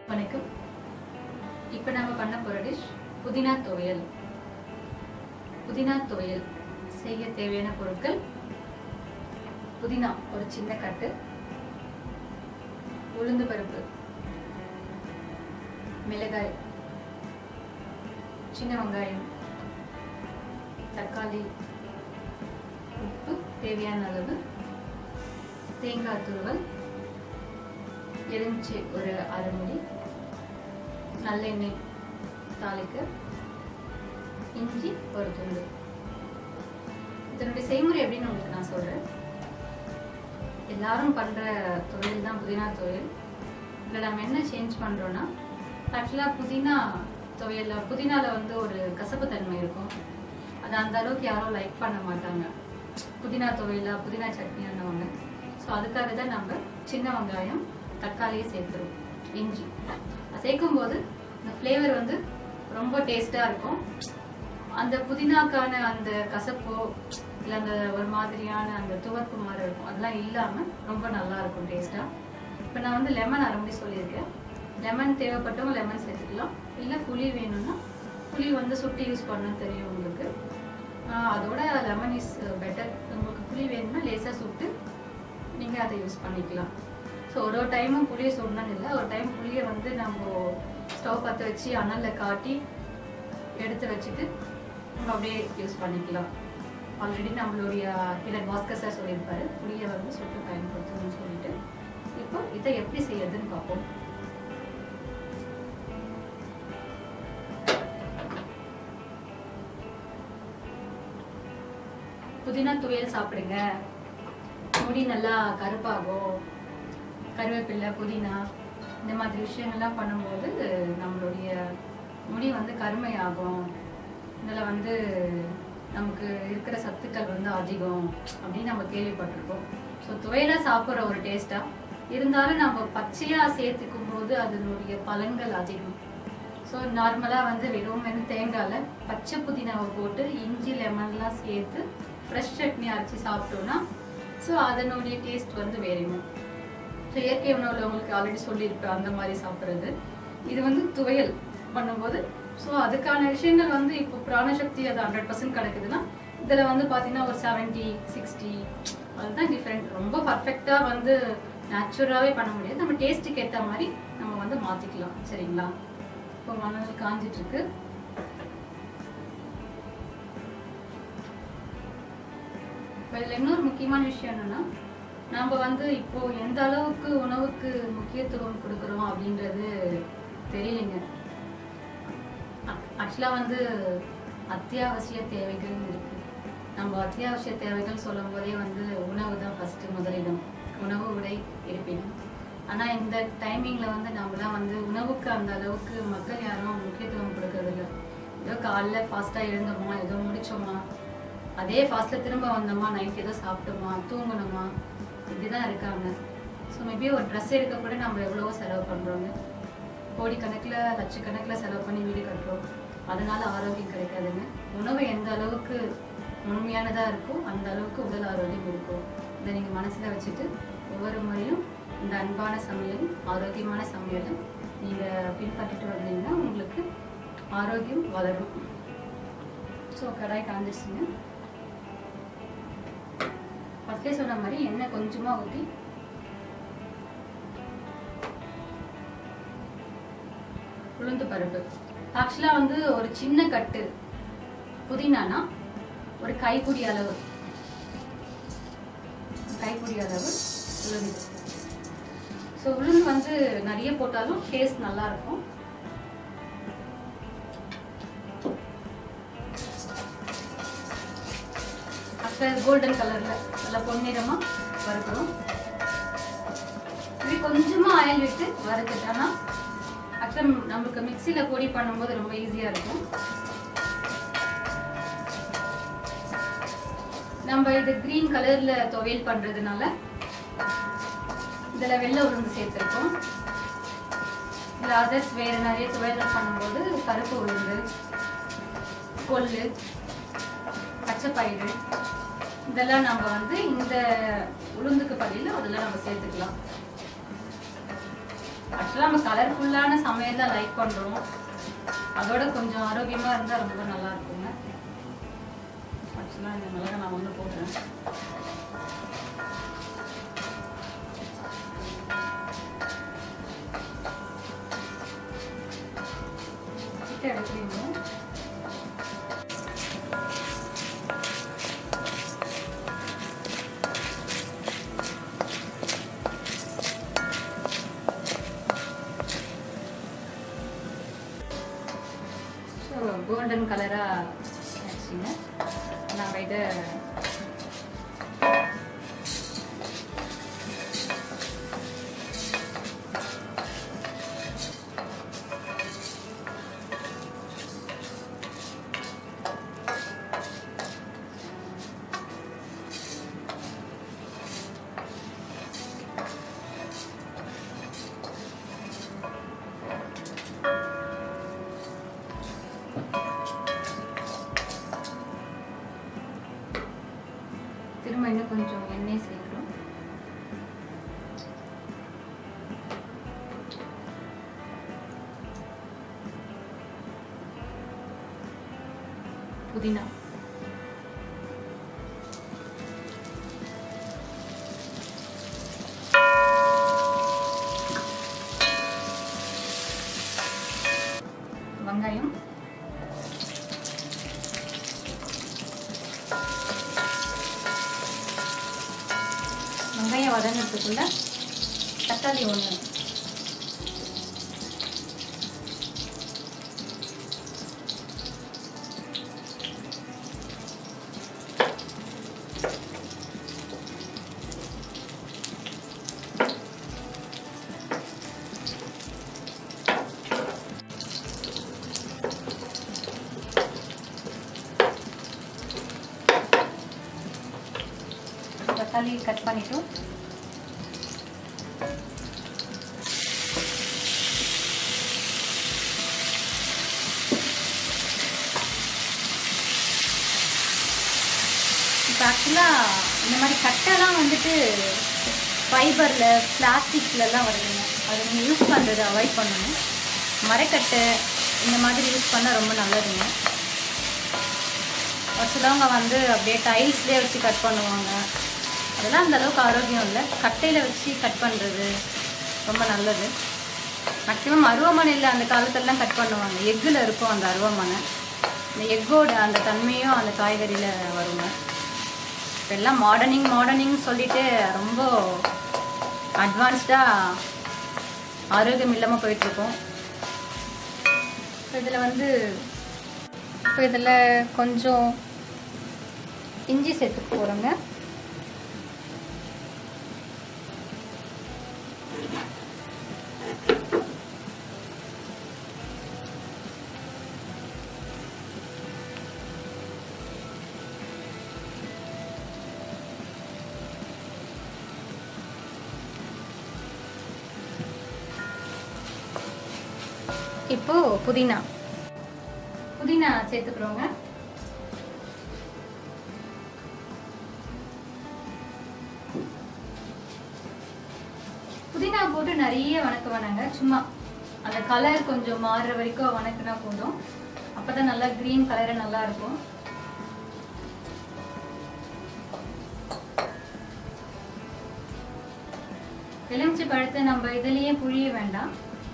வணக்கம் இப்போ நாம பண்ண போகிற டிஷ் புதினா துவையல் புதினா துவையல் செய்ய தேவையான பொருட்கள் புதினா ஒரு சின்ன கட்டு உளுந்து பருப்பு மிளகாய் சின்ன வெங்காயம் தக்காளி உப்பு தேவையான அளவு தேங்காய் துருவல் எலுமிச்சை ஒரு அரை மூடி நல்லெண்ணெய் தாளிக்க இஞ்சி ஒரு துண்டு இதனுடைய செய்முறை எப்படின்னு உங்களுக்கு நான் சொல்றேன் எல்லாரும் பண்ற தொழில் தான் புதினா துவையல் இதில் நம்ம என்ன சேஞ்ச் பண்றோம்னா ஆக்சுவலாக புதினா துவையல்ல புதினால வந்து ஒரு கசப்பு தன்மை இருக்கும் அது அந்த அளவுக்கு யாரும் லைக் பண்ண மாட்டாங்க புதினா துவையலா புதினா சட்னியானவங்க ஸோ அதுக்காக தான் நம்ம சின்ன வெங்காயம் தக்காளியை சேர்த்துருவோம் இஞ்சி அது சேர்க்கும் போது இந்த ஃப்ளேவர் வந்து ரொம்ப டேஸ்டாக இருக்கும் அந்த புதினாக்கான அந்த கசப்போ இல்லை அந்த ஒரு மாதிரியான அந்த துவர்ப்பு மாதிரி இருக்கும் அதெல்லாம் இல்லாமல் ரொம்ப நல்லா இருக்கும் டேஸ்ட்டாக இப்போ நான் வந்து லெமன் அரைமுடி சொல்லியிருக்கேன் லெமன் தேவைப்பட்டவங்க லெமன் சேர்த்துக்கலாம் இல்லை புளி வேணும்னா புளி வந்து சுட்டி யூஸ் பண்ண தெரியும் உங்களுக்கு ஆஹ் அதோட லெமன் இஸ் பெட்டர் உங்களுக்கு புளி வேணும்னா லேசாக சுட்டு நீங்கள் அதை யூஸ் பண்ணிக்கலாம் ஸோ ஒரு ஒரு டைமும் புளியை சுடணும்னு இல்லை ஒரு டைம் புளியை வந்து நம்ம ஸ்டவ் பற்ற வச்சு அனலில் காட்டி எடுத்து வச்சுட்டு நம்ம அப்படியே யூஸ் பண்ணிக்கலாம் ஆல்ரெடி நம்மளுடைய ஹீரன் பாஸ்கர் சார் சொல்லியிருப்பாரு புளியை வந்து சுட்டு பயன்படுத்தணும்னு சொல்லிட்டு இப்போ இதை எப்படி செய்யறதுன்னு பார்ப்போம் புதினா துவையல் சாப்பிடுங்க முடி நல்லா கருப்பாகும் கருவேப்பிலை புதினா இந்த மாதிரி விஷயங்கள்லாம் பண்ணும்போது நம்மளுடைய முடி வந்து கருமையாகும் இதில் வந்து நமக்கு இருக்கிற சத்துக்கள் வந்து அதிகம் அப்படின்னு நம்ம கேள்விப்பட்டிருக்கோம் ஸோ துவையலாக சாப்பிட்ற ஒரு டேஸ்ட்டாக இருந்தாலும் நம்ம பச்சையாக சேர்த்துக்கும் போது அதனுடைய பலன்கள் அதிகம் ஸோ நார்மலாக வந்து வெறும் வந்து தேங்காயில் பச்சை புதினாவை போட்டு இஞ்சி லெமன்லாம் சேர்த்து ஃப்ரெஷ் சட்னி அரைச்சி சாப்பிட்டோன்னா ஸோ அதனுடைய டேஸ்ட் வந்து வேறையும் ஸோ இயற்கை உணவில் உங்களுக்கு ஆல்ரெடி சொல்லியிருப்பேன் அந்த மாதிரி சாப்பிட்றது இது வந்து துவையல் பண்ணும்போது ஸோ அதுக்கான விஷயங்கள் வந்து இப்போ பிராணசக்தி அது ஹண்ட்ரட் பர்சன்ட் கிடைக்குதுன்னா இதில் வந்து பார்த்தீங்கன்னா ஒரு செவன்ட்டி சிக்ஸ்டி அதுதான் டிஃப்ரெண்ட் ரொம்ப பர்ஃபெக்டாக வந்து நேச்சுரலாகவே பண்ண முடியாது நம்ம டேஸ்ட்டுக்கு ஏற்ற மாதிரி நம்ம வந்து மாற்றிக்கலாம் சரிங்களா இப்போ மணல் காஞ்சிட்டு இருக்கு இப்போ இதில் இன்னொரு முக்கியமான விஷயம் என்னன்னா நம்ம வந்து இப்போ எந்த அளவுக்கு உணவுக்கு முக்கியத்துவம் கொடுக்குறோம் அப்படின்றது தெரியலைங்க ஆக்சுவலாக வந்து அத்தியாவசிய தேவைகள் இருக்கு நம்ம அத்தியாவசிய தேவைகள் சொல்லும் போதே வந்து உணவு தான் ஃபஸ்ட்டு முதலிடம் உணவு உடை இருப்பினும் ஆனால் இந்த டைமிங்கில் வந்து நம்மளாம் வந்து உணவுக்கு அந்த அளவுக்கு மக்கள் யாரும் முக்கியத்துவம் கொடுக்கறதில்ல ஏதோ காலைல ஃபாஸ்ட்டாக எழுந்தோமா ஏதோ முடிச்சோமா அதே ஃபாஸ்ட்டில் திரும்ப வந்தோமா நைட் ஏதோ சாப்பிட்டோமா தூங்கணுமா இப்படி தான் இருக்காங்க ஸோ மேபி ஒரு ட்ரெஸ் எடுக்க கூட நம்ம எவ்வளவோ செலவு பண்ணுறோங்க கோடிக்கணக்கில் லட்சக்கணக்கில் செலவு பண்ணி வீடு கட்டுறோம் அதனால ஆரோக்கியம் கிடைக்காதுங்க உணவு எந்த அளவுக்கு உண்மையானதாக இருக்கோ அந்த அளவுக்கு உடல் ஆரோக்கியம் இருக்கும் இதை நீங்கள் மனசில் வச்சுட்டு ஒவ்வொரு முறையும் இந்த அன்பான சமையல் ஆரோக்கியமான சமையலை நீங்கள் பின்பற்றிட்டு வந்தீங்கன்னா உங்களுக்கு ஆரோக்கியம் வளரும் ஸோ கடாய் காஞ்சிருச்சுங்க ஃபஸ்ட்டே சொன்ன மாதிரி எண்ணெய் கொஞ்சமாக ஊற்றி உளுந்து பருப்பு ஆக்சுவலாக வந்து ஒரு சின்ன கட்டு புதினானா ஒரு கைப்பிடி அளவு கைப்பிடி அளவு உளுந்து ஸோ உளுந்து வந்து நிறைய போட்டாலும் டேஸ்ட் நல்லா இருக்கும் ஆஃப்டர் கோல்டன் கலரில் நல்லா பொன்னிறமாக வறுக்கிறோம் இப்படி கொஞ்சமாக ஆயில் விட்டு வறுத்துட்டோன்னா ஆக்சுவலாக நமக்கு மிக்சியில் பொடி பண்ணும்போது ரொம்ப ஈஸியாக இருக்கும் நம்ம இது க்ரீன் கலரில் துவையல் பண்ணுறதுனால இதில் வெள்ளை உளுந்து சேர்த்துருக்கோம் இதில் அதர்ஸ் வேறு நிறைய துவையல் பண்ணும்போது கருப்பு உளுந்து கொள்ளு பச்சைப்பயிறு இதெல்லாம் நம்ம வந்து இந்த உளுந்துக்கு பதில் அதெல்லாம் நம்ம சேர்த்துக்கலாம் ஆக்சுவலாக நம்ம கலர்ஃபுல்லான சமையல் தான் லைக் பண்ணுறோம் அதோட கொஞ்சம் ஆரோக்கியமாக இருந்தால் ரொம்ப நல்லா இருக்குங்க ஆக்சுவலாக இந்த மிளகா நான் ஒன்று போடுறேன் கிட்ட எடுக்கிறீங்க ஸோ கோல்டன் கலராக ஆச்சுங்க நாங்கள் இதை திரும்ப இன்னும் கொஞ்சம் எண்ணெய் சேர்க்குறோம் புதினா வெங்காயம் வெங்காயம் வதங்கிறதுக்குள்ள தக்காளி ஒன்று தக்காளி கட் பண்ணிட்டோம் இப்போ ஆக்சுவலாக இந்த மாதிரி கட்டைலாம் வந்துட்டு ஃபைபரில் பிளாஸ்டிக்லலாம் வருதுங்க அதை நீங்கள் யூஸ் பண்ணுறதை அவாய்ட் பண்ணணும் மரக்கட்டை இந்த மாதிரி யூஸ் பண்ணால் ரொம்ப நல்லதுங்க ஒரு சிலவங்க வந்து அப்படியே டைல்ஸ்லேயே வச்சு கட் பண்ணுவாங்க அதெல்லாம் அந்த அளவுக்கு ஆரோக்கியம் இல்லை கட்டையில் வச்சு கட் பண்ணுறது ரொம்ப நல்லது மேக்ஸிமம் அருவமனையில் அந்த காலத்துலலாம் கட் பண்ணுவாங்க எக்கில் இருக்கும் அந்த அருவமனை இந்த எக்கோட அந்த தன்மையும் அந்த காய்கறியில் வருங்க இப்போ எல்லாம் மாடர்னிங் மாடர்னிங் சொல்லிட்டு ரொம்ப அட்வான்ஸ்டாக ஆரோக்கியம் இல்லாமல் போயிட்டுருக்கோம் இப்போ இதில் வந்து இப்போ இதில் கொஞ்சம் இஞ்சி சேர்த்துக்க போகிறோங்க இப்போ புதினா புதினா சேர்த்துக்கிறோங்க புதினா போட்டு நிறைய வணக்க வேணாங்க சும்மா அந்த கலர் கொஞ்சம் மாறுற வரைக்கும் வணக்கினா போதும் அப்பதான் நல்லா கிரீன் கலரே நல்லா இருக்கும் எலுமிச்சை பழத்தை நம்ம இதுலயே புழிய வேண்டாம்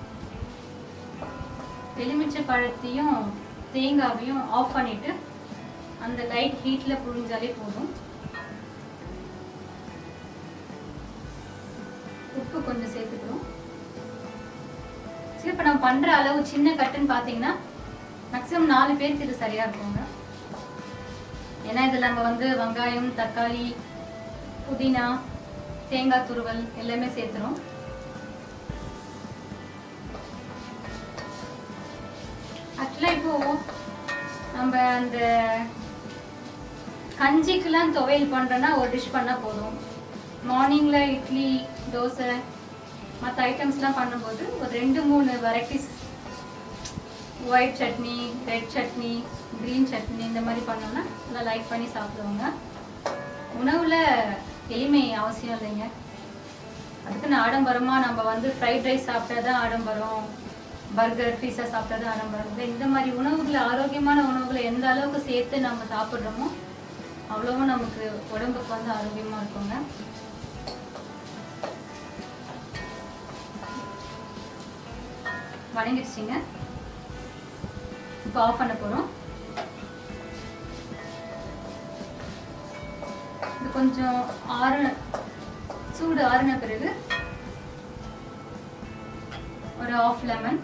எலுமிச்சை பழத்தையும் தேங்காவையும் ஆஃப் பண்ணிட்டு அந்த லைட் ஹீட்ல புழிஞ்சாலே போதும் உப்பு கொஞ்சம் சேர்த்துக்கிறோம் சரி இப்போ நம்ம பண்ற அளவு சின்ன கட்டுன்னு பார்த்தீங்கன்னா மேக்ஸிமம் நாலு பேருக்கு இது சரியா இருக்குங்க ஏன்னா இதில் நம்ம வந்து வெங்காயம் தக்காளி புதினா தேங்காய் துருவல் எல்லாமே சேர்த்துறோம் ஆக்சுவலாக இப்போ நம்ம அந்த கஞ்சிக்கெல்லாம் துவையல் பண்ணுறோன்னா ஒரு டிஷ் பண்ணால் போதும் மார்னிங்கில் இட்லி தோசை மற்ற ஐட்டம்ஸ்லாம் பண்ணும்போது ஒரு ரெண்டு மூணு varieties white chutney red chutney green chutney இந்த மாதிரி பண்ணோம்னா நல்லா லைக் பண்ணி சாப்பிடுவாங்க உணவில் எளிமை அவசியம் இல்லைங்க அதுக்குன்னு ஆடம்பரமா நம்ம வந்து ஃப்ரைட் ரைஸ் சாப்பிட்டா தான் ஆடம்பரம் பர்கர் பீஸா சாப்பிட்டா தான் ஆடம்பரம் இல்லை இந்த மாதிரி உணவுகளை ஆரோக்கியமான உணவுகளை எந்த அளவுக்கு சேர்த்து நம்ம சாப்பிட்றோமோ அவ்வளவும் நமக்கு உடம்புக்கு வந்து ஆரோக்கியமா இருக்குங்க வணங்கிடுச்சிங்க இப்போ ஆஃப் பண்ண போறோம் இது கொஞ்சம் ஆற சூடு ஆறின பிறகு ஒரு ஆஃப் லெமன்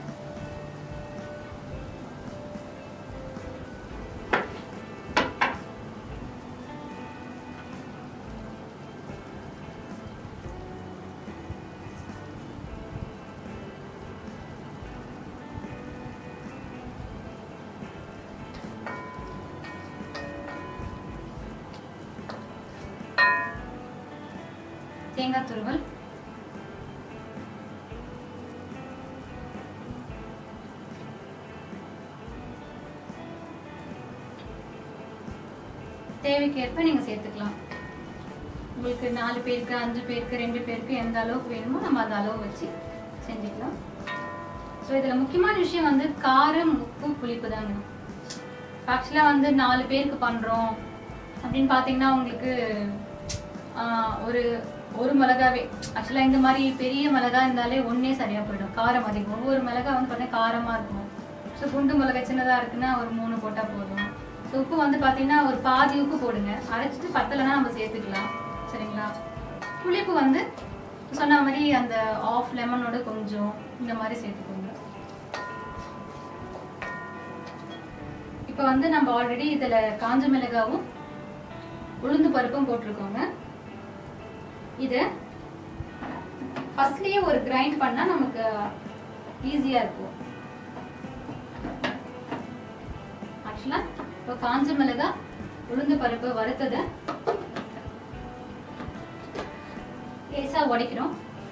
தேங்காய் துருவல் தேவைக்கேற்ப நீங்க சேர்த்துக்கலாம் உங்களுக்கு நாலு பேருக்கு அஞ்சு பேருக்கு ரெண்டு பேருக்கு எந்த அளவுக்கு வேணுமோ நம்ம அந்த அளவு வச்சு செஞ்சுக்கலாம் ஸோ இதில் முக்கியமான விஷயம் வந்து காரம் உப்பு புளிப்பு தாங்க ஆக்சுவலாக வந்து நாலு பேருக்கு பண்ணுறோம் அப்படின்னு பார்த்தீங்கன்னா உங்களுக்கு ஆஹ், ஒரு ஒரு மிளகாவே ஆக்சுவலாக இந்த மாதிரி பெரிய மிளகா இருந்தாலே ஒன்றே சரியாக போயிடும் காரம் அதிகம் ஒவ்வொரு மிளகா வந்து பார்த்தீங்கன்னா காரமாக இருக்கும் ஸோ குண்டு மிளகாய் சின்னதாக இருக்குன்னா ஒரு மூணு போட்டால் போதும் ஸோ உப்பு வந்து பார்த்தீங்கன்னா ஒரு பாதி உப்பு போடுங்க அரைச்சிட்டு பத்தலைன்னா நம்ம சேர்த்துக்கலாம் சரிங்களா புளிப்பு வந்து சொன்ன மாதிரி அந்த ஆஃப் லெமனோட கொஞ்சம் இந்த மாதிரி சேர்த்துக்கோங்க இப்போ வந்து நம்ம ஆல்ரெடி இதில் காஞ்ச மிளகாவும் உளுந்து பருப்பும் போட்டிருக்கோங்க இதை ஃபர்ஸ்ட்லேயே ஒரு கிரைண்ட் பண்ணால் நமக்கு ஈஸியாக இருக்கும் ஆக்சுவலாக இப்போ காஞ்ச மிளகா உளுந்து பருப்பு வறுத்ததை லேசா உடைக்கிறோம்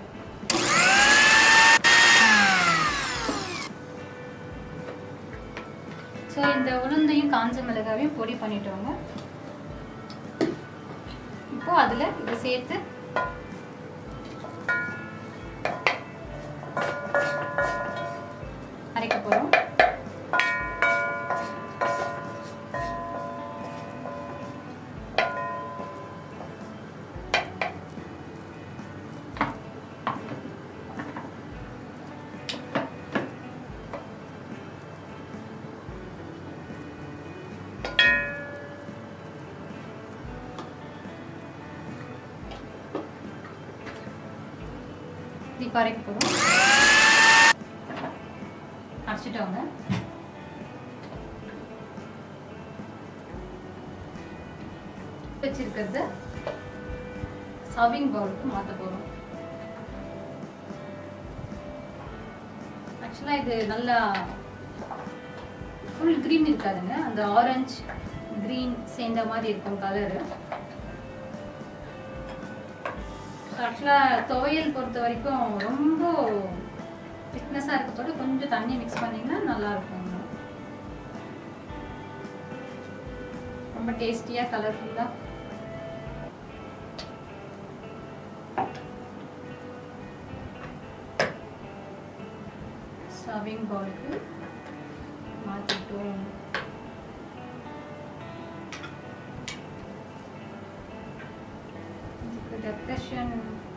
ஸோ இந்த உளுந்தையும் காஞ்ச மிளகாவையும் பொடி பண்ணிட்டோங்க இப்போ அதில் இதை சேர்த்து அரைக்க போகிறோம் இப்போ அரைக்க போகிறோம் அரைச்சிட்டோங்க வச்சிருக்கிறது சர்விங் பவுலுக்கு மாற்ற போகிறோம் ஆக்சுவலாக இது நல்லா ஃபுல் க்ரீன் இருக்காதுங்க அந்த ஆரஞ்சு க்ரீன் சேர்ந்த மாதிரி இருக்கும் கலரு ஆக்சுவலாக துவையல் பொறுத்த வரைக்கும் ரொம்ப திக்னஸாக இருக்கத்தோட கொஞ்சம் தண்ணி மிக்ஸ் பண்ணிங்கன்னா நல்லா இருக்கும் ரொம்ப டேஸ்டியாக கலர்ஃபுல்லாக சர்விங் பவுலுக்கு மாற்றிட்டோம் இதுக்கு டெக்கரேஷன்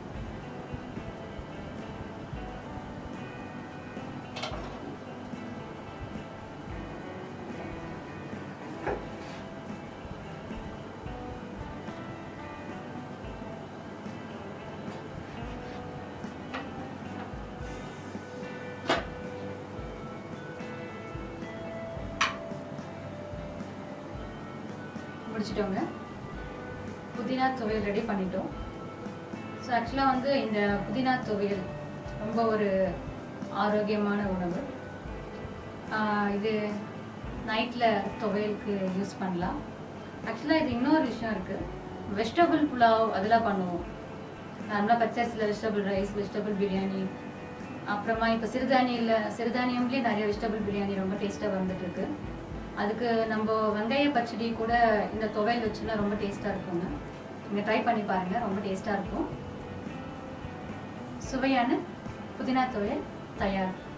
முடிச்சிட்டோங்க புதினா துவையல் ரெடி பண்ணிட்டோம் ஸோ ஆக்சுவலாக வந்து இந்த புதினா துவையல் ரொம்ப ஒரு ஆரோக்கியமான உணவு ஆஹ் இது நைட்டில் துவையலுக்கு யூஸ் பண்ணலாம் ஆக்சுவலாக இது இன்னொரு விஷயம் இருக்குது வெஜிடபிள் புலாவ் அதெல்லாம் பண்ணுவோம் நார்மலாக பச்சரிசியில் வெஜிடபிள் ரைஸ் வெஜிடபிள் பிரியாணி அப்புறமா இப்போ சிறுதானியில் சிறுதானியம்லேயே நிறைய வெஜிடபிள் பிரியாணி ரொம்ப டேஸ்ட்டாக வந்துட்டு இருக்கு அதுக்கு நம்ம வெங்காய பச்சடி கூட இந்த துவையல் வச்சுலாம் ரொம்ப டேஸ்ட்டாக இருக்குங்க நீங்கள் ட்ரை பண்ணி பாருங்கள் ரொம்ப டேஸ்ட்டாக இருக்கும் சுவையான புதினா துவையல் தயார்